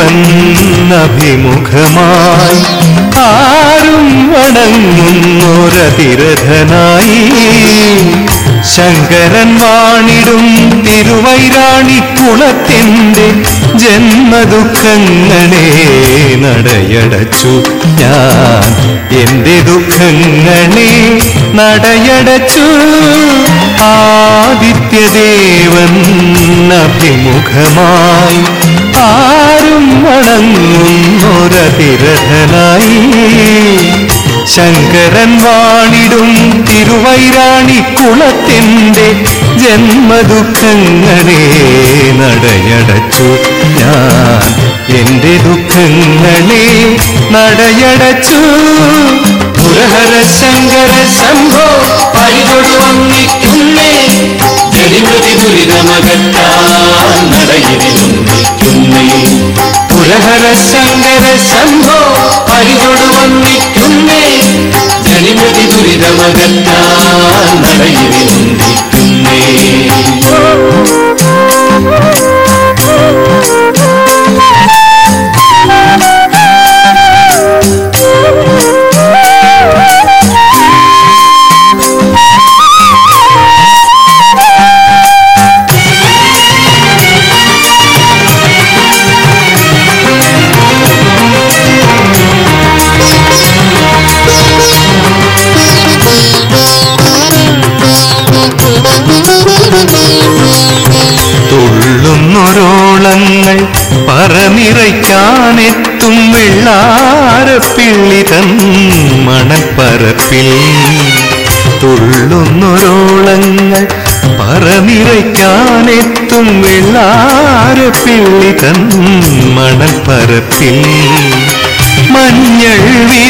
ദേവൻ അഭിമുഖമായി ആരും വണങ്ങുന്നൊരതിരഥനായി ശങ്കരൻ വാണിടും തിരുവൈരാണി കുളത്തിൻ്റെ ജന്മദുഃഖങ്ങളെ നടയടച്ചു ഞാൻ എൻ്റെ ദുഃഖങ്ങളെ നടയടച്ചു ആദിത്യദേവൻ അഭിമുഖമായി ആരും വണങ്ങുന്നൊരതിരഥനായി ശങ്കരൻ വാണിടും തിരുവൈരാണി കുളത്തിൻ്റെ ജന്മദുഃഖങ്ങളെ നടയടച്ചു ഞാൻ എൻ്റെ ദുഃഖങ്ങളെ നടയടച്ചു മുരഹര ശങ്കര ശംഭോ പരിതൊടുവന്നിക്കുന്നേ ജനിമൃതി ദുരിതമകറ്റാൻ നടയിരിക്കുന്നേ മുരഹര ശങ്കര ശംഭോ പരിതൊടുവന്നിക്കുന്നേ ജനിമൃതി ദുരിതമകറ്റാൻ നടയിരിക്കുന്നേ തുള്ളുന്നൊരോളങ്ങൾ പറനിറയ്ക്കാനെത്തും വെള്ളാരപ്പിള്ളി തൻ മണൽപ്പരപ്പിൽ തുള്ളുന്നൊരോളങ്ങൾ പറനിറയ്ക്കാനെത്തും വെള്ളാരപ്പിള്ളി തൻ മണൽപ്പരപ്പിൽ മഞ്ഞൾ